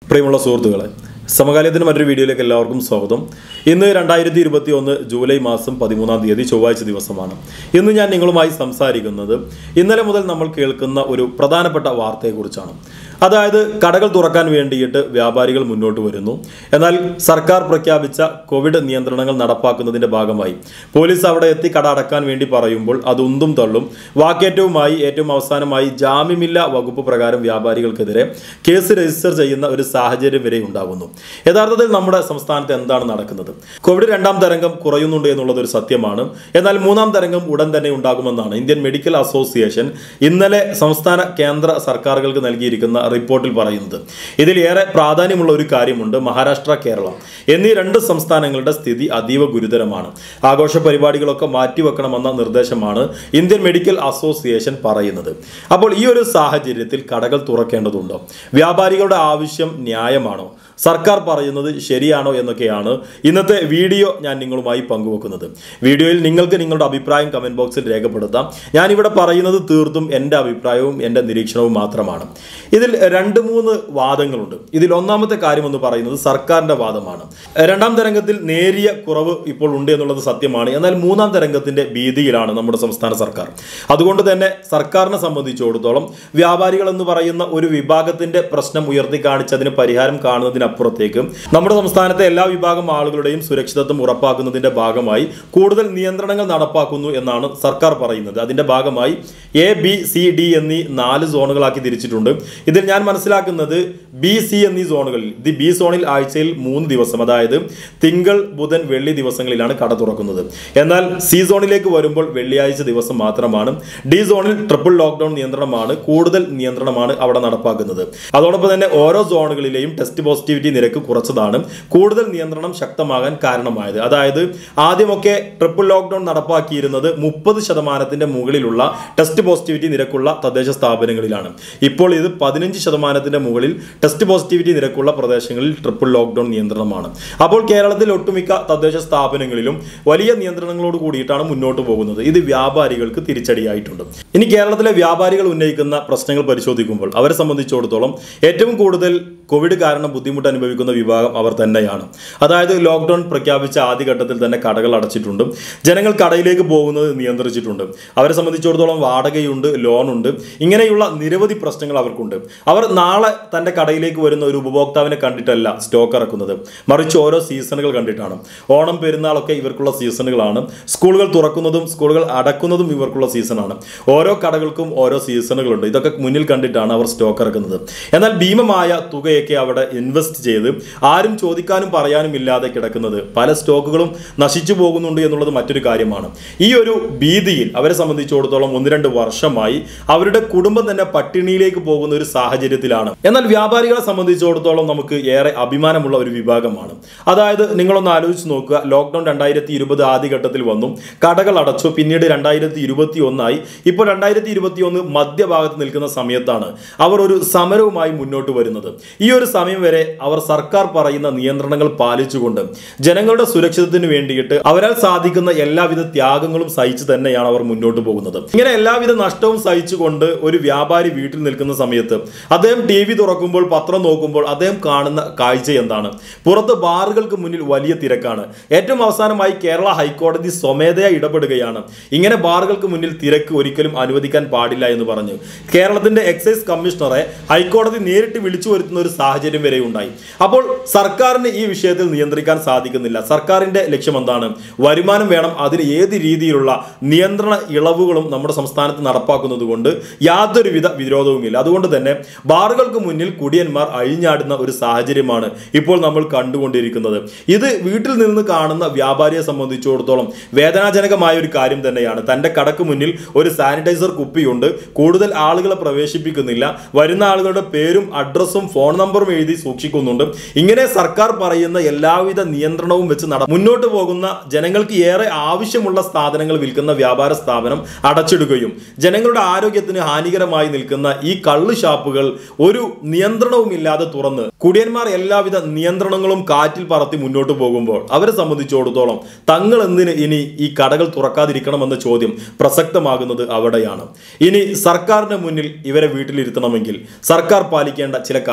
പ്രിയമുള്ള സുഹൃത്തുക്കളെ സമകാലയത്തിന് മറ്റൊരു വീഡിയോയിലേക്ക് എല്ലാവർക്കും സ്വാഗതം ഇന്ന് രണ്ടായിരത്തി ഇരുപത്തി ഒന്ന് ജൂലൈ മാസം പതിമൂന്നാം തീയതി ചൊവ്വാഴ്ച ദിവസമാണ് ഇന്ന് ഞാൻ നിങ്ങളുമായി സംസാരിക്കുന്നത് ഇന്നലെ മുതൽ നമ്മൾ കേൾക്കുന്ന ഒരു പ്രധാനപ്പെട്ട വാർത്തയെക്കുറിച്ചാണ് അതായത് കടകൾ തുറക്കാൻ വേണ്ടിയിട്ട് വ്യാപാരികൾ മുന്നോട്ട് വരുന്നു എന്നാൽ സർക്കാർ പ്രഖ്യാപിച്ച കോവിഡ് നിയന്ത്രണങ്ങൾ നടപ്പാക്കുന്നതിന്റെ ഭാഗമായി പോലീസ് അവിടെ എത്തി കട അടക്കാൻ വേണ്ടി പറയുമ്പോൾ അത് ഉന്തും തള്ളും വാക്കേറ്റവുമായി ഏറ്റവും അവസാനമായി ജാമ്യമില്ല വകുപ്പ് പ്രകാരം വ്യാപാരികൾക്കെതിരെ കേസ് രജിസ്റ്റർ ചെയ്യുന്ന ഒരു സാഹചര്യം വരെ ഉണ്ടാകുന്നു യഥാർത്ഥത്തിൽ നമ്മുടെ സംസ്ഥാനത്ത് എന്താണ് നടക്കുന്നത് കോവിഡ് രണ്ടാം തരംഗം കുറയുന്നുണ്ട് എന്നുള്ളത് ഒരു സത്യമാണ് എന്നാൽ മൂന്നാം തരംഗം ഉടൻ തന്നെ ഉണ്ടാകുമെന്നാണ് ഇന്ത്യൻ മെഡിക്കൽ അസോസിയേഷൻ ഇന്നലെ സംസ്ഥാന കേന്ദ്ര സർക്കാരുകൾക്ക് നൽകിയിരിക്കുന്ന റിപ്പോർട്ടിൽ പറയുന്നത് ഇതിൽ ഏറെ പ്രാധാന്യമുള്ള ഒരു കാര്യമുണ്ട് മഹാരാഷ്ട്ര കേരളം എന്നീ രണ്ട് സംസ്ഥാനങ്ങളുടെ സ്ഥിതി അതീവ ഗുരുതരമാണ് ആഘോഷ പരിപാടികളൊക്കെ മാറ്റിവെക്കണമെന്ന നിർദ്ദേശമാണ് ഇന്ത്യൻ മെഡിക്കൽ അസോസിയേഷൻ പറയുന്നത് അപ്പോൾ ഈ ഒരു സാഹചര്യത്തിൽ കടകൾ തുറക്കേണ്ടതുണ്ടോ വ്യാപാരികളുടെ ആവശ്യം ന്യായമാണോ സർക്കാർ പറയുന്നത് ശരിയാണോ എന്നൊക്കെയാണ് ഇന്നത്തെ വീഡിയോ ഞാൻ നിങ്ങളുമായി പങ്കുവെക്കുന്നത് വീഡിയോയിൽ നിങ്ങൾക്ക് നിങ്ങളുടെ അഭിപ്രായം കമന്റ് ബോക്സിൽ രേഖപ്പെടുത്താം ഞാനിവിടെ പറയുന്നത് തീർത്തും എൻ്റെ അഭിപ്രായവും എൻ്റെ നിരീക്ഷണവും മാത്രമാണ് ഇതിൽ രണ്ട് മൂന്ന് വാദങ്ങളുണ്ട് ഇതിൽ ഒന്നാമത്തെ കാര്യം എന്ന് പറയുന്നത് സർക്കാരിൻ്റെ വാദമാണ് രണ്ടാം തരംഗത്തിൽ നേരിയ കുറവ് ഇപ്പോൾ ഉണ്ട് എന്നുള്ളത് സത്യമാണ് എന്നാൽ മൂന്നാം തരംഗത്തിന്റെ ഭീതിയിലാണ് നമ്മുടെ സംസ്ഥാന സർക്കാർ അതുകൊണ്ട് തന്നെ സർക്കാരിനെ സംബന്ധിച്ചിടത്തോളം വ്യാപാരികൾ എന്ന് പറയുന്ന ഒരു വിഭാഗത്തിന്റെ പ്രശ്നം ഉയർത്തി കാണിച്ചതിന് പരിഹാരം കാണുന്നതിനപ്പുറത്തേക്ക് നമ്മുടെ സംസ്ഥാനത്തെ എല്ലാ വിഭാഗം ആളുകളുടെയും സുരക്ഷിതത്വം ഉറപ്പാക്കുന്നതിന്റെ ഭാഗമായി കൂടുതൽ നിയന്ത്രണങ്ങൾ നടപ്പാക്കുന്നു എന്നാണ് സർക്കാർ പറയുന്നത് അതിന്റെ ഭാഗമായി എ ബി സി ഡി എന്നീ നാല് സോണുകളാക്കി തിരിച്ചിട്ടുണ്ട് ഇതിൽ ഞാൻ മനസ്സിലാക്കുന്നത് ബി സി എന്നീ സോണുകളിൽ ദി ബി സോണിൽ ആഴ്ചയിൽ മൂന്ന് ദിവസം അതായത് തിങ്കൾ ബുധൻ വെള്ളി ദിവസങ്ങളിലാണ് കട തുറക്കുന്നത് എന്നാൽ സി സോണിലേക്ക് വരുമ്പോൾ വെള്ളിയാഴ്ച ദിവസം മാത്രമാണ് ഡി സോണിൽ ട്രിപ്പിൾ ലോക്ക്ഡൌൺ നിയന്ത്രണമാണ് കൂടുതൽ നിയന്ത്രണമാണ് അവിടെ നടപ്പാക്കുന്നത് അതോടൊപ്പം തന്നെ ഓരോ സോണുകളിലെയും ടെസ്റ്റ് പോസിറ്റിവിറ്റി നിരക്ക് കുറച്ചതാണ് കൂടുതൽ നിയന്ത്രണം ശക്തമാകാൻ കാരണമായത് അതായത് ആദ്യമൊക്കെ ട്രിപ്പിൾ ലോക്ക്ഡൌൺ നടപ്പാക്കിയിരുന്നത് മുപ്പത് ശതമാനത്തിന്റെ മുകളിലുള്ള ടെസ്റ്റ് പോസിറ്റിവിറ്റി നിരക്കുള്ള തദ്ദേശ സ്ഥാപനങ്ങളിലാണ് ഇപ്പോൾ ഇത് പതിനഞ്ച് ശതമാനത്തിന്റെ മുകളിൽ ടെസ്റ്റ് പോസിറ്റിവിറ്റി നിരക്കുള്ള പ്രദേശങ്ങളിൽ ട്രിപ്പിൾ ലോക്ക്ഡൌൺ നിയന്ത്രണമാണ് അപ്പോൾ കേരളത്തിൽ ഒട്ടുമിക്ക തദ്ദേശ സ്ഥാപനങ്ങളിലും വലിയ നിയന്ത്രണങ്ങളോട് കൂടിയിട്ടാണ് മുന്നോട്ട് പോകുന്നത് ഇത് വ്യാപാരികൾക്ക് തിരിച്ചടിയായിട്ടുണ്ട് ഇനി കേരളത്തിലെ വ്യാപാരികൾ ഉന്നയിക്കുന്ന പ്രശ്നങ്ങൾ പരിശോധിക്കുമ്പോൾ അവരെ സംബന്ധിച്ചിടത്തോളം ഏറ്റവും കൂടുതൽ കോവിഡ് കാരണം ബുദ്ധിമുട്ട് അനുഭവിക്കുന്ന വിഭാഗം അവർ തന്നെയാണ് അതായത് ലോക്ക്ഡൌൺ പ്രഖ്യാപിച്ച ആദ്യഘട്ടത്തിൽ തന്നെ കടകൾ അടച്ചിട്ടുണ്ട് ജനങ്ങൾ കടയിലേക്ക് പോകുന്നത് നിയന്ത്രിച്ചിട്ടുണ്ട് അവരെ സംബന്ധിച്ചിടത്തോളം വാടകയുണ്ട് ലോണുണ്ട് ഇങ്ങനെയുള്ള നിരവധി പ്രശ്നങ്ങൾ അവർക്കുണ്ട് അവർ നാളെ തൻ്റെ കടയിലേക്ക് വരുന്ന ഒരു ഉപഭോക്താവിനെ കണ്ടിട്ടല്ല സ്റ്റോക്ക് ഇറക്കുന്നത് മറിച്ച് ഓരോ സീസണുകൾ കണ്ടിട്ടാണ് ഓണം പെരുന്നാളൊക്കെ ഇവർക്കുള്ള സീസണുകളാണ് സ്കൂളുകൾ തുറക്കുന്നതും സ്കൂളുകൾ അടക്കുന്നതും ഇവർക്കുള്ള സീസണാണ് ഓരോ കടകൾക്കും ഓരോ സീസണുകളുണ്ട് ഇതൊക്കെ മുന്നിൽ കണ്ടിട്ടാണ് അവർ സ്റ്റോക്ക് ഇറക്കുന്നത് എന്നാൽ ഭീമമായ തുകയൊക്കെ അവിടെ ഇൻവെസ്റ്റ് ചെയ്ത് ആരും ചോദിക്കാനും പറയാനും ഇല്ലാതെ കിടക്കുന്നത് പല സ്റ്റോക്കുകളും നശിച്ചു പോകുന്നുണ്ട് എന്നുള്ളത് മറ്റൊരു കാര്യമാണ് ഈ ഒരു ഭീതിയിൽ അവരെ സംബന്ധിച്ചിടത്തോളം ഒന്ന് രണ്ട് വർഷമായി അവരുടെ കുടുംബം തന്നെ പട്ടിണിയിലേക്ക് പോകുന്ന ഒരു സാഹചര്യത്തിലാണ് എന്നാൽ വ്യാപാരികളെ സംബന്ധിച്ചിടത്തോളം നമുക്ക് ഏറെ അഭിമാനമുള്ള ഒരു വിഭാഗമാണ് അതായത് നിങ്ങളൊന്ന് ആലോചിച്ച് നോക്കുക ലോക്ക്ഡൌൺ രണ്ടായിരത്തി ഇരുപത് ആദ്യഘട്ടത്തിൽ വന്നു കടകൾ അടച്ചു പിന്നീട് രണ്ടായിരത്തി ഇരുപത്തി ഒന്നായി ഇപ്പോൾ രണ്ടായിരത്തി ഇരുപത്തി ഒന്ന് മധ്യഭാഗത്ത് നിൽക്കുന്ന സമയത്താണ് അവർ ഒരു സമരവുമായി മുന്നോട്ട് വരുന്നത് ഈ ഒരു സമയം വരെ അവർ സർക്കാർ പറയുന്ന നിയന്ത്രണങ്ങൾ പാലിച്ചുകൊണ്ട് ജനങ്ങളുടെ സുരക്ഷിതത്തിന് വേണ്ടിയിട്ട് അവരാൽ സാധിക്കുന്ന എല്ലാവിധ ത്യാഗങ്ങളും സഹിച്ചു തന്നെയാണ് അവർ മുന്നോട്ട് പോകുന്നത് ഇങ്ങനെ എല്ലാവിധ നഷ്ടവും സഹിച്ചുകൊണ്ട് ഒരു വ്യാപാരി വീട്ടിൽ നിൽക്കുന്ന സമയത്ത് അദ്ദേഹം ടി വി തുറക്കുമ്പോൾ പത്രം നോക്കുമ്പോൾ അദ്ദേഹം കാണുന്ന കാഴ്ച എന്താണ് പുറത്ത് ബാറുകൾക്ക് മുന്നിൽ വലിയ തിരക്കാണ് ഏറ്റവും അവസാനമായി കേരള ഹൈക്കോടതി സ്വമേധയാ ഇടപെടുകയാണ് ഇങ്ങനെ ബാറുകൾക്ക് മുന്നിൽ തിരക്ക് ഒരിക്കലും അനുവദിക്കാൻ പാടില്ല എന്ന് പറഞ്ഞു കേരളത്തിന്റെ എക്സൈസ് കമ്മീഷണറെ ഹൈക്കോടതി നേരിട്ട് വിളിച്ചു വരുത്തുന്ന ഒരു സാഹചര്യം വരെ ഉണ്ടായി അപ്പോൾ സർക്കാരിന് ഈ വിഷയത്തിൽ നിയന്ത്രിക്കാൻ സാധിക്കുന്നില്ല സർക്കാരിന്റെ ലക്ഷ്യം എന്താണ് വരുമാനം വേണം അതിന് ഏത് രീതിയിലുള്ള നിയന്ത്രണ ഇളവുകളും നമ്മുടെ സംസ്ഥാനത്ത് നടപ്പാക്കുന്നത് കൊണ്ട് യാതൊരുവിധ വിരോധവുമില്ല അതുകൊണ്ട് തന്നെ ബാറുകൾക്ക് മുന്നിൽ കുടിയന്മാർ അഴിഞ്ഞാടുന്ന ഒരു സാഹചര്യമാണ് ഇപ്പോൾ നമ്മൾ കണ്ടുകൊണ്ടിരിക്കുന്നത് ഇത് വീട്ടിൽ നിന്ന് കാണുന്ന വ്യാപാരിയെ സംബന്ധിച്ചിടത്തോളം വേദനാജനകമായ ഒരു കാര്യം തന്നെയാണ് തന്റെ കടക്ക് മുന്നിൽ ഒരു സാനിറ്റൈസർ കുപ്പിയുണ്ട് കൂടുതൽ ആളുകളെ പ്രവേശിപ്പിക്കുന്നില്ല വരുന്ന ആളുകളുടെ പേരും അഡ്രസ്സും ഫോൺ നമ്പറും എഴുതി സൂക്ഷിക്കുന്നുണ്ട് ഇങ്ങനെ സർക്കാർ പറയുന്ന എല്ലാവിധ നിയന്ത്രണവും വെച്ച് നട മുന്നോട്ട് പോകുന്ന ജനങ്ങൾക്ക് ഏറെ ആവശ്യമുള്ള സാധനങ്ങൾ വിൽക്കുന്ന വ്യാപാര സ്ഥാപനം അടച്ചിടുകയും ജനങ്ങളുടെ ആരോഗ്യത്തിന് ഹാനികരമായി നിൽക്കുന്ന ഈ കള്ള് ഷാപ്പുകൾ ഒരു നിയന്ത്രണവും ഇല്ലാതെ തുറന്ന് കുടിയന്മാർ എല്ലാവിധ നിയന്ത്രണങ്ങളും കാറ്റിൽ പറത്തി മുന്നോട്ട് പോകുമ്പോൾ അവരെ സംബന്ധിച്ചിടത്തോളം തങ്ങൾ എന്തിന് ഇനി ഈ കടകൾ തുറക്കാതിരിക്കണമെന്ന ചോദ്യം പ്രസക്തമാകുന്നത് അവിടെയാണ് ഇനി സർക്കാരിന്റെ മുന്നിൽ ഇവരെ വീട്ടിലിരുത്തണമെങ്കിൽ സർക്കാർ പാലിക്കേണ്ട ചില കാര്യങ്ങളുണ്ട്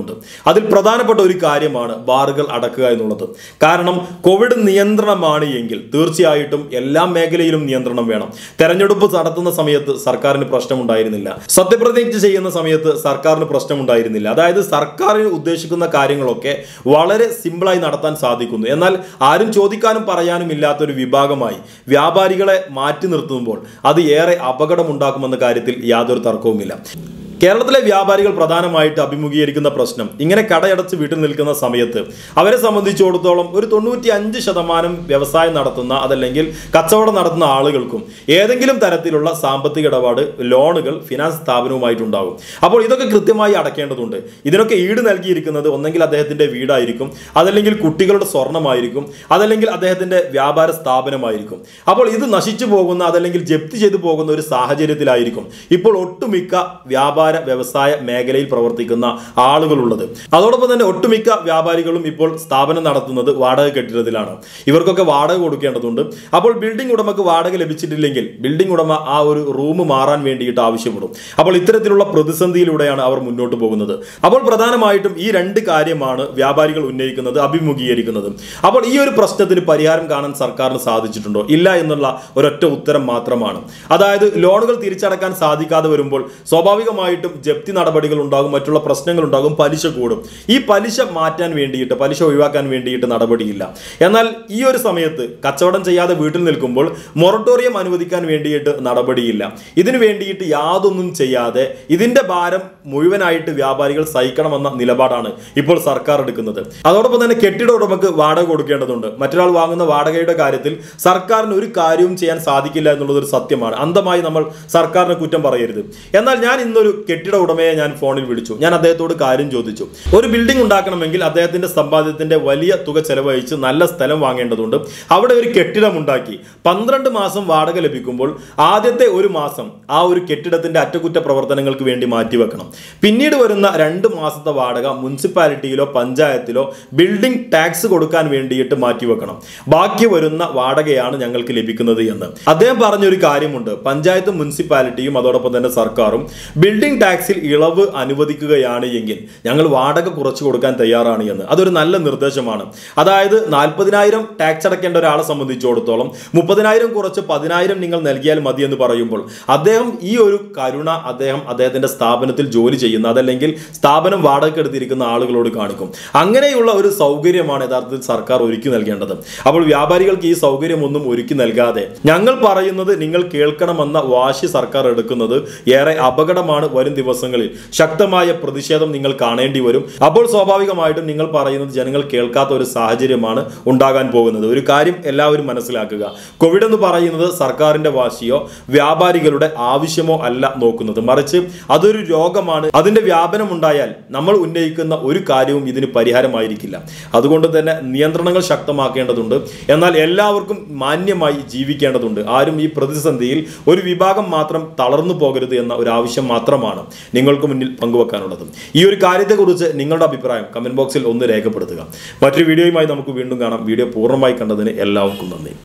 നടക്കുന്നുണ്ട് അതിൽ പ്രധാനപ്പെട്ട ഒരു കാര്യമാണ് ബാറുകൾ അടക്കുക എന്നുള്ളത് കാരണം കോവിഡ് നിയന്ത്രണമാണ് എങ്കിൽ തീർച്ചയായിട്ടും എല്ലാ മേഖലയിലും നിയന്ത്രണം വേണം തെരഞ്ഞെടുപ്പ് നടത്തുന്ന സമയത്ത് സർക്കാരിന് പ്രശ്നമുണ്ടായിരുന്നില്ല സത്യപ്രതിജ്ഞ ചെയ്യുന്ന സമയത്ത് സർക്കാരിന് പ്രശ്നമുണ്ടായിരുന്നില്ല അതായത് സർക്കാരിന് ഉദ്ദേശിക്കുന്ന കാര്യങ്ങളൊക്കെ വളരെ സിമ്പിളായി നടത്താൻ സാധിക്കുന്നു എന്നാൽ ആരും ചോദിക്കാനും പറയാനും ഇല്ലാത്തൊരു വിഭാഗമായി വ്യാപാരികളെ മാറ്റി നിർത്തുമ്പോൾ അത് ഏറെ അപകടമുണ്ടാക്കുമെന്ന കാര്യത്തിൽ യാതൊരു തർക്കവുമില്ല കേരളത്തിലെ വ്യാപാരികൾ പ്രധാനമായിട്ട് അഭിമുഖീകരിക്കുന്ന പ്രശ്നം ഇങ്ങനെ കടയടച്ച് വീട്ടിൽ നിൽക്കുന്ന സമയത്ത് അവരെ സംബന്ധിച്ചിടത്തോളം ഒരു തൊണ്ണൂറ്റി അഞ്ച് ശതമാനം വ്യവസായം നടത്തുന്ന അതല്ലെങ്കിൽ കച്ചവടം നടത്തുന്ന ആളുകൾക്കും ഏതെങ്കിലും തരത്തിലുള്ള സാമ്പത്തിക ഇടപാട് ലോണുകൾ ഫിനാൻസ് സ്ഥാപനവുമായിട്ടുണ്ടാകും അപ്പോൾ ഇതൊക്കെ കൃത്യമായി അടക്കേണ്ടതുണ്ട് ഇതിനൊക്കെ ഈട് നൽകിയിരിക്കുന്നത് ഒന്നെങ്കിൽ അദ്ദേഹത്തിന്റെ വീടായിരിക്കും അതല്ലെങ്കിൽ കുട്ടികളുടെ സ്വർണമായിരിക്കും അതല്ലെങ്കിൽ അദ്ദേഹത്തിന്റെ വ്യാപാര സ്ഥാപനമായിരിക്കും അപ്പോൾ ഇത് നശിച്ചു പോകുന്ന അതല്ലെങ്കിൽ ജപ്തി ചെയ്തു പോകുന്ന ഒരു സാഹചര്യത്തിലായിരിക്കും ഇപ്പോൾ ഒട്ടുമിക്ക വ്യാപാര വ്യവസായ മേഖലയിൽ പ്രവർത്തിക്കുന്ന ആളുകളുള്ളത് അതോടൊപ്പം തന്നെ ഒട്ടുമിക്ക വ്യാപാരികളും ഇപ്പോൾ സ്ഥാപനം നടത്തുന്നത് വാടക കെട്ടിടത്തിലാണ് ഇവർക്കൊക്കെ വാടക കൊടുക്കേണ്ടതുണ്ട് അപ്പോൾ ബിൽഡിംഗ് ഉടമക്ക് വാടക ലഭിച്ചിട്ടില്ലെങ്കിൽ ബിൽഡിംഗ് ഉടമ ആ ഒരു റൂം മാറാൻ വേണ്ടിയിട്ട് ആവശ്യപ്പെടും അപ്പോൾ ഇത്തരത്തിലുള്ള പ്രതിസന്ധിയിലൂടെയാണ് അവർ മുന്നോട്ട് പോകുന്നത് അപ്പോൾ പ്രധാനമായിട്ടും ഈ രണ്ട് കാര്യമാണ് വ്യാപാരികൾ ഉന്നയിക്കുന്നത് അഭിമുഖീകരിക്കുന്നത് അപ്പോൾ ഈ ഒരു പ്രശ്നത്തിന് പരിഹാരം കാണാൻ സർക്കാരിന് സാധിച്ചിട്ടുണ്ടോ ഇല്ല എന്നുള്ള ഒരൊറ്റ ഉത്തരം മാത്രമാണ് അതായത് ലോണുകൾ തിരിച്ചടക്കാൻ സാധിക്കാതെ വരുമ്പോൾ സ്വാഭാവികമായിട്ടും ജപ്തി നടപടികൾ ഉണ്ടാകും മറ്റുള്ള പ്രശ്നങ്ങൾ ഉണ്ടാകും പലിശ കൂടും ഈ പലിശ മാറ്റാൻ വേണ്ടിയിട്ട് പലിശ ഒഴിവാക്കാൻ വേണ്ടിയിട്ട് നടപടിയില്ല എന്നാൽ ഈ ഒരു സമയത്ത് കച്ചവടം ചെയ്യാതെ വീട്ടിൽ നിൽക്കുമ്പോൾ മൊറട്ടോറിയം അനുവദിക്കാൻ വേണ്ടിയിട്ട് നടപടിയില്ല ഇതിനു വേണ്ടിയിട്ട് യാതൊന്നും ചെയ്യാതെ ഇതിന്റെ ഭാരം മുഴുവനായിട്ട് വ്യാപാരികൾ സഹിക്കണമെന്ന നിലപാടാണ് ഇപ്പോൾ സർക്കാർ എടുക്കുന്നത് അതോടൊപ്പം തന്നെ കെട്ടിട ഉടമക്ക് വാടക കൊടുക്കേണ്ടതുണ്ട് മറ്റൊരാൾ വാങ്ങുന്ന വാടകയുടെ കാര്യത്തിൽ സർക്കാരിന് ഒരു കാര്യവും ചെയ്യാൻ സാധിക്കില്ല എന്നുള്ളത് ഒരു സത്യമാണ് അന്ധമായി നമ്മൾ സർക്കാരിനെ കുറ്റം പറയരുത് എന്നാൽ ഞാൻ ഇന്നൊരു കെട്ടിട ഉടമയെ ഞാൻ ഫോണിൽ വിളിച്ചു ഞാൻ അദ്ദേഹത്തോട് കാര്യം ചോദിച്ചു ഒരു ബിൽഡിംഗ് ഉണ്ടാക്കണമെങ്കിൽ അദ്ദേഹത്തിന്റെ സമ്പാദ്യത്തിന്റെ വലിയ തുക ചെലവഴിച്ച് നല്ല സ്ഥലം വാങ്ങേണ്ടതുണ്ട് അവിടെ ഒരു കെട്ടിടം ഉണ്ടാക്കി പന്ത്രണ്ട് മാസം വാടക ലഭിക്കുമ്പോൾ ആദ്യത്തെ ഒരു മാസം ആ ഒരു കെട്ടിടത്തിന്റെ അറ്റകുറ്റ പ്രവർത്തനങ്ങൾക്ക് വേണ്ടി മാറ്റിവെക്കണം പിന്നീട് വരുന്ന രണ്ട് മാസത്തെ വാടക മുനിസിപ്പാലിറ്റിയിലോ പഞ്ചായത്തിലോ ബിൽഡിംഗ് ടാക്സ് കൊടുക്കാൻ വേണ്ടിയിട്ട് മാറ്റിവെക്കണം ബാക്കി വരുന്ന വാടകയാണ് ഞങ്ങൾക്ക് ലഭിക്കുന്നത് എന്ന് അദ്ദേഹം പറഞ്ഞൊരു കാര്യമുണ്ട് പഞ്ചായത്തും മുനിസിപ്പാലിറ്റിയും അതോടൊപ്പം തന്നെ സർക്കാരും ബിൽഡിംഗ് ടാക്സിൽ ഇളവ് അനുവദിക്കുകയാണ് എങ്കിൽ ഞങ്ങൾ വാടക കുറച്ച് കൊടുക്കാൻ തയ്യാറാണ് എന്ന് അതൊരു നല്ല നിർദ്ദേശമാണ് അതായത് നാൽപ്പതിനായിരം ടാക്സ് അടയ്ക്കേണ്ട ഒരാളെ സംബന്ധിച്ചിടത്തോളം മുപ്പതിനായിരം കുറച്ച് പതിനായിരം നിങ്ങൾ നൽകിയാൽ മതി എന്ന് പറയുമ്പോൾ അദ്ദേഹം ഈ ഒരു കരുണ അദ്ദേഹം അദ്ദേഹത്തിന്റെ സ്ഥാപനത്തിൽ ജോലി ചെയ്യുന്ന അതല്ലെങ്കിൽ സ്ഥാപനം വാടക എടുത്തിരിക്കുന്ന ആളുകളോട് കാണിക്കും അങ്ങനെയുള്ള ഒരു സൗകര്യമാണ് യഥാർത്ഥത്തിൽ സർക്കാർ ഒരുക്കി നൽകേണ്ടത് അപ്പോൾ വ്യാപാരികൾക്ക് ഈ സൗകര്യമൊന്നും ഒരുക്കി നൽകാതെ ഞങ്ങൾ പറയുന്നത് നിങ്ങൾ കേൾക്കണമെന്ന വാശി സർക്കാർ എടുക്കുന്നത് ഏറെ അപകടമാണ് വരും ദിവസങ്ങളിൽ ശക്തമായ പ്രതിഷേധം നിങ്ങൾ കാണേണ്ടി വരും അപ്പോൾ സ്വാഭാവികമായിട്ടും നിങ്ങൾ പറയുന്നത് ജനങ്ങൾ കേൾക്കാത്ത ഒരു സാഹചര്യമാണ് ഉണ്ടാകാൻ പോകുന്നത് ഒരു കാര്യം എല്ലാവരും മനസ്സിലാക്കുക കോവിഡ് എന്ന് പറയുന്നത് സർക്കാരിന്റെ വാശിയോ വ്യാപാരികളുടെ ആവശ്യമോ അല്ല നോക്കുന്നത് മറിച്ച് അതൊരു രോഗമാണ് അതിന്റെ വ്യാപനം ഉണ്ടായാൽ നമ്മൾ ഉന്നയിക്കുന്ന ഒരു കാര്യവും ഇതിന് പരിഹാരമായിരിക്കില്ല അതുകൊണ്ട് തന്നെ നിയന്ത്രണങ്ങൾ ശക്തമാക്കേണ്ടതുണ്ട് എന്നാൽ എല്ലാവർക്കും മാന്യമായി ജീവിക്കേണ്ടതുണ്ട് ആരും ഈ പ്രതിസന്ധിയിൽ ഒരു വിഭാഗം മാത്രം തളർന്നു പോകരുത് എന്ന ഒരു ആവശ്യം മാത്രമാണ് നിങ്ങൾക്ക് മുന്നിൽ പങ്കുവെക്കാനുള്ളത് ഈ ഒരു കാര്യത്തെക്കുറിച്ച് നിങ്ങളുടെ അഭിപ്രായം കമന്റ് ബോക്സിൽ ഒന്ന് രേഖപ്പെടുത്തുക മറ്റൊരു വീഡിയോയുമായി നമുക്ക് വീണ്ടും കാണാം വീഡിയോ പൂർണ്ണമായി കണ്ടതിന് എല്ലാവർക്കും നന്ദി